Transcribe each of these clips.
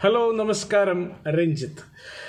hello നമസ്കാരം Ranjith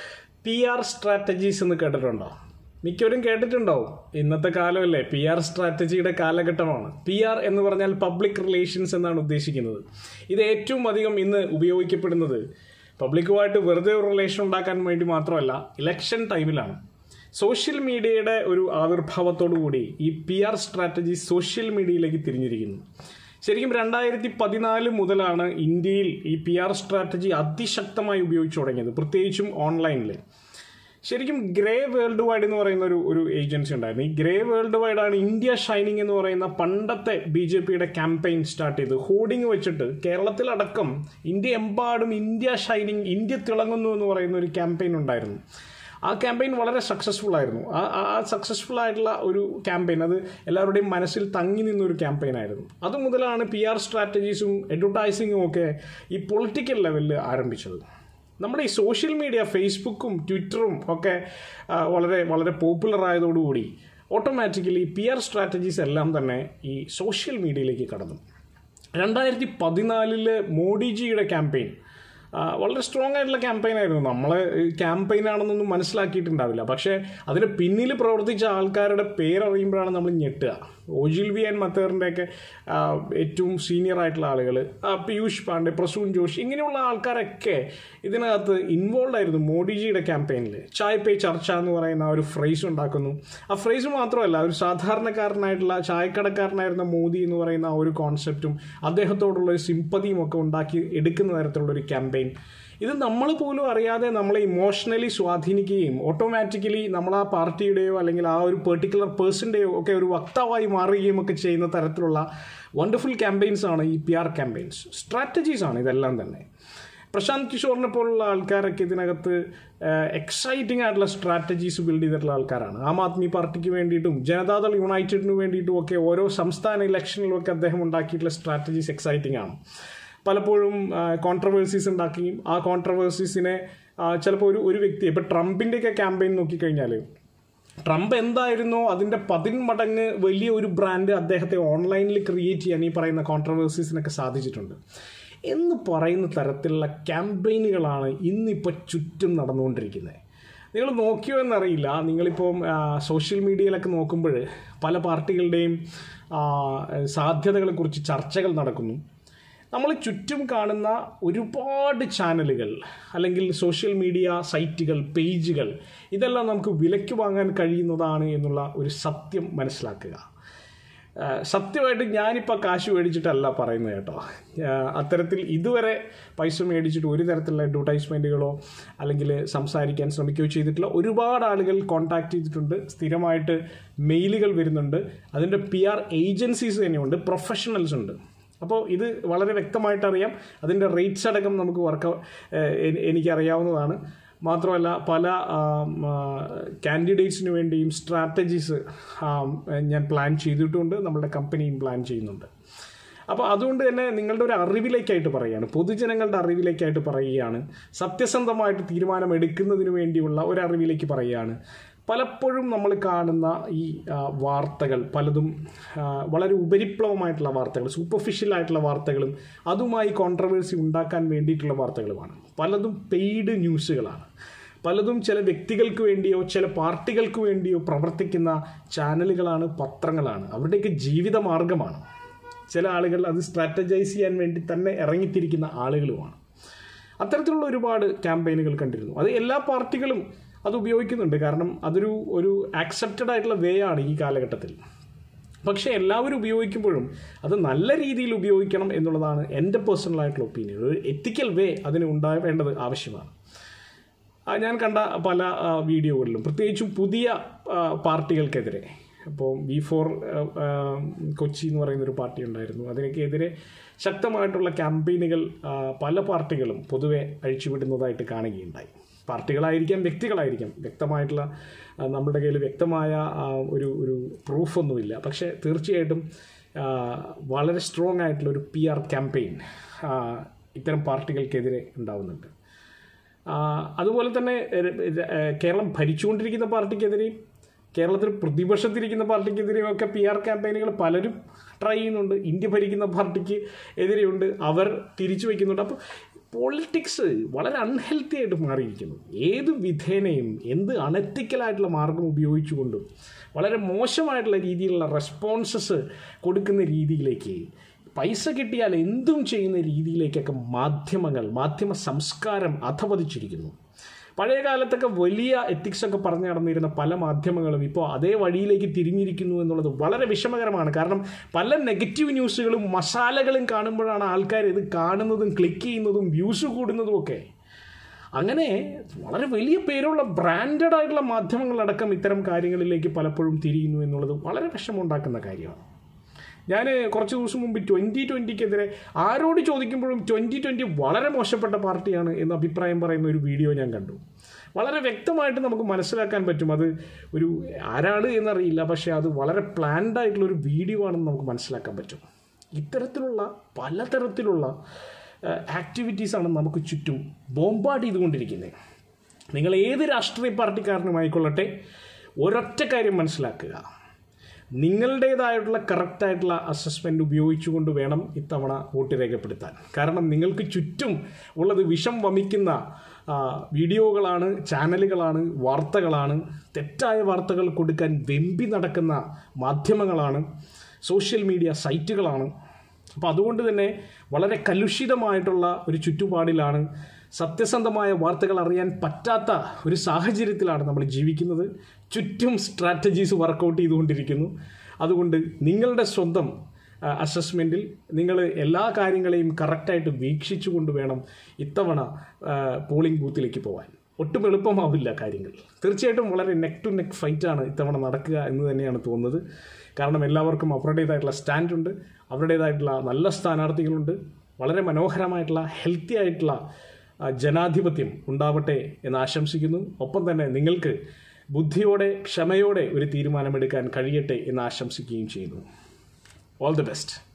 P R strategies എന്ന് കേട്ടിട്ടുണ്ടോ മിക്കവരും കേട്ടിട്ടുണ്ടാവും ഇന്നത്തെ കാലമല്ലേ പി ആർ സ്ട്രാറ്റജിയുടെ കാലഘട്ടമാണ് പി ആർ എന്ന് പറഞ്ഞാൽ പബ്ലിക് റിലേഷൻസ് എന്നാണ് ഉദ്ദേശിക്കുന്നത് ഇത് ഏറ്റവും അധികം ഇന്ന് ഉപയോഗിക്കപ്പെടുന്നത് പബ്ലിക്കുമായിട്ട് വെറുതെ ഒരു റിലേഷൻ ഉണ്ടാക്കാൻ വേണ്ടി മാത്രമല്ല ഇലക്ഷൻ ടൈമിലാണ് സോഷ്യൽ മീഡിയയുടെ ഒരു ആവിർഭാവത്തോടു കൂടി ഈ പി ആർ സ്ട്രാറ്റജി സോഷ്യൽ മീഡിയയിലേക്ക് തിരിഞ്ഞിരിക്കുന്നു ശരിക്കും രണ്ടായിരത്തി പതിനാല് മുതലാണ് ഇന്ത്യയിൽ ഈ പി ആർ സ്ട്രാറ്റജി അതിശക്തമായി ഉപയോഗിച്ചു തുടങ്ങിയത് പ്രത്യേകിച്ചും ഓൺലൈനിൽ ശരിക്കും ഗ്രേ വേൾഡ് വൈഡ് എന്ന് പറയുന്ന ഒരു ഒരു ഏജൻസി ഉണ്ടായിരുന്നു ഈ ഗ്രേ വേൾഡ് വൈഡ് ആണ് ഇന്ത്യ ഷൈനിങ് എന്ന് പറയുന്ന പണ്ടത്തെ ബി ജെ പിയുടെ ക്യാമ്പയിൻ സ്റ്റാർട്ട് ചെയ്ത് ഹോർഡിംഗ് വെച്ചിട്ട് കേരളത്തിലടക്കം ഇന്ത്യ എമ്പാടും ഇന്ത്യ ഷൈനിങ് ഇന്ത്യ തിളങ്ങുന്നു എന്ന് പറയുന്ന ഒരു ക്യാമ്പയിൻ ഉണ്ടായിരുന്നു ആ ക്യാമ്പയിൻ വളരെ സക്സസ്ഫുൾ ആയിരുന്നു ആ ആ സക്സസ്ഫുൾ ആയിട്ടുള്ള ഒരു ക്യാമ്പയിൻ അത് എല്ലാവരുടെയും മനസ്സിൽ തങ്ങി നിന്നൊരു ക്യാമ്പയിൻ ആയിരുന്നു അത് മുതലാണ് പി ആർ സ്ട്രാറ്റജീസും അഡ്വർടൈസിങ്ങും ഒക്കെ ഈ പൊളിറ്റിക്കൽ ലെവലിൽ ആരംഭിച്ചത് നമ്മുടെ ഈ സോഷ്യൽ മീഡിയ ഫേസ്ബുക്കും ട്വിറ്ററും ഒക്കെ ആ, വളരെ വളരെ പോപ്പുലർ ആയതോടുകൂടി ഓട്ടോമാറ്റിക്കലി പി ആർ സ്ട്രാറ്റജീസ് എല്ലാം തന്നെ ഈ സോഷ്യൽ മീഡിയയിലേക്ക് കടന്നു രണ്ടായിരത്തി പതിനാലില് മോഡിജിയുടെ ക്യാമ്പയിൻ വളരെ സ്ട്രോങ് ആയിട്ടുള്ള ക്യാമ്പയിൻ ആയിരുന്നു നമ്മൾ ക്യാമ്പയിൻ ആണെന്നൊന്നും മനസ്സിലാക്കിയിട്ടുണ്ടാവില്ല പക്ഷേ അതിന് പിന്നിൽ പ്രവർത്തിച്ച ആൾക്കാരുടെ പേരറിയുമ്പോഴാണ് നമ്മൾ ഞെട്ടുക ഓജിൽ വി ആൻഡ് മത്തേറിൻ്റെയൊക്കെ ഏറ്റവും സീനിയർ ആയിട്ടുള്ള ആളുകൾ പീയൂഷ് പാണ്ഡെ പ്രസൂൺ ജോഷി ഇങ്ങനെയുള്ള ആൾക്കാരൊക്കെ ഇതിനകത്ത് ഇൻവോൾവ് ആയിരുന്നു മോഡിജിയുടെ ക്യാമ്പയിനിൽ ചായ് പേ ചർച്ച എന്ന് പറയുന്ന ആ ഒരു ഫ്രേസ് ഉണ്ടാക്കുന്നു ആ ഫ്രേസ് മാത്രമല്ല ഒരു സാധാരണക്കാരനായിട്ടുള്ള ചായക്കടക്കാരനായിരുന്ന മോദി എന്ന് പറയുന്ന ആ ഒരു കോൺസെപ്റ്റും അദ്ദേഹത്തോടുള്ള ഒരു സിമ്പതിയും ഒക്കെ ഉണ്ടാക്കി എടുക്കുന്ന തരത്തിലുള്ള ഒരു ക്യാമ്പയിൻ ഇത് നമ്മൾ പോലും അറിയാതെ നമ്മളെ ഇമോഷണലി സ്വാധീനിക്കുകയും ഓട്ടോമാറ്റിക്കലി നമ്മൾ ആ പാർട്ടിയുടെയോ അല്ലെങ്കിൽ ആ ഒരു പെർട്ടിക്കുലർ പേഴ്സൻ്റെയോ ഒക്കെ ഒരു വക്താവായി മാറുകയും ഒക്കെ ചെയ്യുന്ന തരത്തിലുള്ള വണ്ടർഫുൾ ക്യാമ്പയിൻസ് ആണ് ഈ പി ആർ ക്യാമ്പയിൻസ് സ്ട്രാറ്റജീസ് ആണ് ഇതെല്ലാം തന്നെ പ്രശാന്ത് കിഷോറിനെ പോലുള്ള ആൾക്കാരൊക്കെ ഇതിനകത്ത് എക്സൈറ്റിംഗ് ആയിട്ടുള്ള സ്ട്രാറ്റജീസ് ബിൽഡ് ചെയ്തിട്ടുള്ള ആൾക്കാരാണ് ആം ആദ്മി പാർട്ടിക്ക് വേണ്ടിയിട്ടും ജനതാദൾ യുണൈറ്റഡിന് വേണ്ടിയിട്ടും ഒക്കെ ഓരോ സംസ്ഥാന ഇലക്ഷനിലും ഒക്കെ അദ്ദേഹം ഉണ്ടാക്കിയിട്ടുള്ള സ്ട്രാറ്റജീസ് എക്സൈറ്റിംഗ് ആണ് പലപ്പോഴും കോൺട്രവേഴ്സീസ് ഉണ്ടാക്കുകയും ആ കോൺട്രവേഴ്സീസിനെ ചിലപ്പോൾ ഒരു ഒരു വ്യക്തി ഇപ്പോൾ ട്രംപിൻ്റെയൊക്കെ ക്യാമ്പയിൻ നോക്കിക്കഴിഞ്ഞാൽ ട്രംപ് എന്തായിരുന്നോ അതിൻ്റെ പതിന്മടങ്ങ് വലിയ ഒരു ബ്രാൻഡ് അദ്ദേഹത്തെ ഓൺലൈനിൽ ക്രിയേറ്റ് ചെയ്യാൻ ഈ പറയുന്ന കോൺട്രവേഴ്സീസിനൊക്കെ സാധിച്ചിട്ടുണ്ട് എന്ന് പറയുന്ന തരത്തിലുള്ള ക്യാമ്പയിനുകളാണ് ഇന്നിപ്പോൾ ചുറ്റും നടന്നുകൊണ്ടിരിക്കുന്നത് നിങ്ങൾ നോക്കിയോ എന്നറിയില്ല നിങ്ങളിപ്പോൾ സോഷ്യൽ മീഡിയയിലൊക്കെ നോക്കുമ്പോൾ പല പാർട്ടികളുടെയും ആ, സാധ്യതകളെക്കുറിച്ച് ചർച്ചകൾ നടക്കുന്നു നമ്മൾ ചുറ്റും കാണുന്ന ഒരുപാട് ചാനലുകൾ അല്ലെങ്കിൽ സോഷ്യൽ മീഡിയ സൈറ്റുകൾ പേജുകൾ ഇതെല്ലാം നമുക്ക് വിലയ്ക്ക് വാങ്ങാൻ കഴിയുന്നതാണ് എന്നുള്ള ഒരു സത്യം മനസ്സിലാക്കുക ആ, സത്യമായിട്ട് ഞാനിപ്പോൾ കാശ് മേടിച്ചിട്ടല്ല പറയുന്നത് കേട്ടോ ആ, അത്തരത്തിൽ ഇതുവരെ പൈസ മേടിച്ചിട്ട് ഒരു തരത്തിലുള്ള അഡ്വർടൈസ്മെൻറ്റുകളോ അല്ലെങ്കിൽ സംസാരിക്കാൻ ശ്രമിക്കുകയോ ചെയ്തിട്ടില്ല ഒരുപാട് ആളുകൾ കോൺടാക്ട് ചെയ്തിട്ടുണ്ട് സ്ഥിരമായിട്ട് മെയിലുകൾ വരുന്നുണ്ട് അതിൻ്റെ പി ആർ ഏജൻസീസ് തന്നെയുണ്ട് പ്രൊഫഷണൽസ് ഉണ്ട് അപ്പോൾ ഇത് വളരെ വ്യക്തമായിട്ട് അറിയാം അതിൻ്റെ റേറ്റ്സ് അടക്കം നമുക്ക് വർക്ക് എനിക്കറിയാവുന്നതാണ് മാത്രമല്ല പല കാൻഡിഡേറ്റ്സിന് വേണ്ടിയും സ്ട്രാറ്റജീസ് ഞാൻ പ്ലാൻ ചെയ്തിട്ടുണ്ട് നമ്മുടെ കമ്പനിയും പ്ലാൻ ചെയ്യുന്നുണ്ട് അപ്പോൾ അതുകൊണ്ട് തന്നെ നിങ്ങളുടെ ഒരു അറിവിലേക്കായിട്ട് പറയുകയാണ് പൊതുജനങ്ങളുടെ അറിവിലേക്കായിട്ട് പറയുകയാണ് സത്യസന്ധമായിട്ട് തീരുമാനം എടുക്കുന്നതിന് വേണ്ടിയുള്ള ഒരു അറിവിലേക്ക് പറയുകയാണ് പലപ്പോഴും നമ്മൾ കാണുന്ന ഈ ആ, വാർത്തകൾ പലതും ആ, വളരെ ഉപരിപ്ലവമായിട്ടുള്ള വാർത്തകൾ സൂപ്പർഫിഷ്യൽ ആയിട്ടുള്ള വാർത്തകളും അതുമായി കോൺട്രവേഴ്സി ഉണ്ടാക്കാൻ വേണ്ടിയിട്ടുള്ള വാർത്തകളുമാണ് പലതും പെയ്ഡ് ന്യൂസുകളാണ് പലതും ചില വ്യക്തികൾക്ക് വേണ്ടിയോ ചില പാർട്ടികൾക്ക് വേണ്ടിയോ പ്രവർത്തിക്കുന്ന ചാനലുകളാണ് പത്രങ്ങളാണ് അവരുടെയൊക്കെ ജീവിത മാർഗമാണ് ചില ആളുകൾ അത് സ്ട്രാറ്റജൈസ് ചെയ്യാൻ വേണ്ടി തന്നെ ഇറങ്ങിത്തിരിക്കുന്ന ആളുകളുമാണ് അത്തരത്തിലുള്ള ഒരുപാട് ക്യാമ്പയിനുകൾ കണ്ടിരുന്നു അത് എല്ലാ പാർട്ടികളും അത് ഉപയോഗിക്കുന്നുണ്ട് കാരണം അതൊരു ഒരു ആക്സെപ്റ്റഡ് ആയിട്ടുള്ള വേ ആണ് ഈ കാലഘട്ടത്തിൽ പക്ഷേ എല്ലാവരും ഉപയോഗിക്കുമ്പോഴും അത് നല്ല രീതിയിൽ ഉപയോഗിക്കണം എന്നുള്ളതാണ് എൻ്റെ പേഴ്സണൽ ആയിട്ടുള്ള ഒപ്പീനിയൻ ഒരു എത്തിക്കൽ വേ അതിന് ഉണ്ടാവേണ്ടത് ആവശ്യമാണ് ആ, ഞാൻ കണ്ട പല ആ, വീഡിയോകളിലും പ്രത്യേകിച്ചും പുതിയ ആ, പാർട്ടികൾക്കെതിരെ ഇപ്പോൾ വി ഫോർ കൊച്ചി എന്ന് പറയുന്ന ഒരു പാർട്ടി ഉണ്ടായിരുന്നു അതിനൊക്കെതിരെ ശക്തമായിട്ടുള്ള ക്യാമ്പയിനുകൾ ആ, പല പാർട്ടികളും പൊതുവെ അഴിച്ചുവിടുന്നതായിട്ട് കാണുകയുണ്ടായി പാർട്ടികളായിരിക്കാം വ്യക്തികളായിരിക്കാം വ്യക്തമായിട്ടുള്ള ആ, നമ്മുടെ കയ്യിൽ വ്യക്തമായ ആ, ഒരു ഒരു പ്രൂഫൊന്നുമില്ല പക്ഷേ തീർച്ചയായിട്ടും ആ, വളരെ സ്ട്രോങ് ആയിട്ടുള്ള ഒരു പി ആർ ക്യാമ്പയിൻ ഇത്തരം പാർട്ടികൾക്കെതിരെ ഉണ്ടാവുന്നുണ്ട് ആ, അതുപോലെ തന്നെ ര- ര- കേരളം ഭരിച്ചുകൊണ്ടിരിക്കുന്ന പാർട്ടിക്കെതിരെയും കേരളത്തിൽ പ്രതിപക്ഷത്തിരിക്കുന്ന പാർട്ടിക്കെതിരെയും ഒക്കെ പി ആർ ക്യാമ്പയിനുകൾ പലരും ട്രൈ ചെയ്യുന്നുണ്ട് ഇന്ത്യ ഭരിക്കുന്ന പാർട്ടിക്ക് എതിരെയുണ്ട് അവർ തിരിച്ചു വയ്ക്കുന്നുണ്ട് അപ്പോൾ പൊളിറ്റിക്സ് വളരെ അൺഹെൽത്തി ആയിട്ട് മാറിയിരിക്കുന്നു ഏത് വിധേനയും എന്ത് അണറ്റിക്കലായിട്ടുള്ള മാർഗം ഉപയോഗിച്ചുകൊണ്ടും വളരെ മോശമായിട്ടുള്ള രീതിയിലുള്ള റെസ്പോൺസസ് കൊടുക്കുന്ന രീതിയിലേക്ക് പൈസ കിട്ടിയാൽ എന്തും ചെയ്യുന്ന രീതിയിലേക്കൊക്കെ മാധ്യമങ്ങൾ മാധ്യമ സംസ്കാരം അധപതിച്ചിരിക്കുന്നു പഴയ കാലത്തൊക്കെ വലിയ എത്തിക്സ് ഒക്കെ പറഞ്ഞു നടന്നിരുന്ന പല മാധ്യമങ്ങളും ഇപ്പോൾ അതേ വഴിയിലേക്ക് തിരിഞ്ഞിരിക്കുന്നു എന്നുള്ളത് വളരെ വിഷമകരമാണ് കാരണം പല നെഗറ്റീവ് ന്യൂസുകളും മസാലകളും കാണുമ്പോഴാണ് ആൾക്കാർ ഇത് കാണുന്നതും ക്ലിക്ക് ചെയ്യുന്നതും വ്യൂസ് കൂടുന്നതും ഒക്കെ അങ്ങനെ വളരെ വലിയ പേരുള്ള ബ്രാൻഡഡ് ആയിട്ടുള്ള മാധ്യമങ്ങളടക്കം ഇത്തരം കാര്യങ്ങളിലേക്ക് പലപ്പോഴും തിരിയുന്നു എന്നുള്ളത് വളരെ വിഷമമുണ്ടാക്കുന്ന കാര്യമാണ് ഞാൻ കുറച്ച് ദിവസം മുമ്പ് ട്വൻറ്റി ട്വൻറ്റിക്കെതിരെ ആരോട് ചോദിക്കുമ്പോഴും ട്വൻറ്റി ട്വൻറ്റി വളരെ മോശപ്പെട്ട പാർട്ടിയാണ് എന്ന് അഭിപ്രായം പറയുന്ന ഒരു വീഡിയോ ഞാൻ കണ്ടു വളരെ വ്യക്തമായിട്ട് നമുക്ക് മനസ്സിലാക്കാൻ പറ്റും അത് ഒരു ആരാണ് എന്നറിയില്ല പക്ഷേ അത് വളരെ പ്ലാൻഡ് ആയിട്ടുള്ള ഒരു വീഡിയോ ആണെന്ന് നമുക്ക് മനസ്സിലാക്കാൻ പറ്റും ഇത്തരത്തിലുള്ള പലതരത്തിലുള്ള ആക്ടിവിറ്റീസാണ് നമുക്ക് ചുറ്റും ബോംബാർഡ് ചെയ്തുകൊണ്ടിരിക്കുന്നത് നിങ്ങൾ ഏത് രാഷ്ട്രീയ പാർട്ടിക്കാരനുമായിക്കൊള്ളട്ടെ ഒരൊറ്റ കാര്യം മനസ്സിലാക്കുക നിങ്ങളുടേതായിട്ടുള്ള കറക്റ്റായിട്ടുള്ള അസസ്മെൻ്റ് ഉപയോഗിച്ചുകൊണ്ട് വേണം ഇത്തവണ വോട്ട് രേഖപ്പെടുത്താൻ കാരണം നിങ്ങൾക്ക് ചുറ്റും ഉള്ളത് വിഷം വമിക്കുന്ന ആ, വീഡിയോകളാണ് ചാനലുകളാണ് വാർത്തകളാണ് തെറ്റായ വാർത്തകൾ കൊടുക്കാൻ വെമ്പി നടക്കുന്ന മാധ്യമങ്ങളാണ് സോഷ്യൽ മീഡിയ സൈറ്റുകളാണ് അപ്പോൾ അതുകൊണ്ട് തന്നെ വളരെ കലുഷിതമായിട്ടുള്ള ഒരു ചുറ്റുപാടിലാണ് സത്യസന്ധമായ വാർത്തകൾ അറിയാൻ പറ്റാത്ത ഒരു സാഹചര്യത്തിലാണ് നമ്മൾ ജീവിക്കുന്നത് ചുറ്റും സ്ട്രാറ്റജീസ് വർക്കൗട്ട് ചെയ്തുകൊണ്ടിരിക്കുന്നു അതുകൊണ്ട് നിങ്ങളുടെ സ്വന്തം അസസ്മെൻറ്റിൽ നിങ്ങൾ എല്ലാ കാര്യങ്ങളെയും കറക്റ്റായിട്ട് വീക്ഷിച്ചുകൊണ്ട് വേണം ഇത്തവണ പോളിംഗ് ബൂത്തിലേക്ക് പോകാൻ ഒട്ടും എളുപ്പമാവില്ല കാര്യങ്ങൾ തീർച്ചയായിട്ടും വളരെ നെക്ക് ടു നെക്ക് ഫൈറ്റാണ് ഇത്തവണ നടക്കുക എന്ന് തന്നെയാണ് തോന്നുന്നത് കാരണം എല്ലാവർക്കും അവരുടേതായിട്ടുള്ള സ്റ്റാൻഡുണ്ട് അവരുടേതായിട്ടുള്ള നല്ല സ്ഥാനാർത്ഥികളുണ്ട് വളരെ മനോഹരമായിട്ടുള്ള ഹെൽത്തി ആയിട്ടുള്ള ആ, ജനാധിപത്യം ഉണ്ടാവട്ടെ എന്ന് ആശംസിക്കുന്നു ഒപ്പം തന്നെ നിങ്ങൾക്ക് ബുദ്ധിയോടെ ക്ഷമയോടെ ഒരു തീരുമാനമെടുക്കാൻ കഴിയട്ടെ എന്ന് ആശംസിക്കുകയും ചെയ്യുന്നു ഓൾ ദി ബെസ്റ്റ്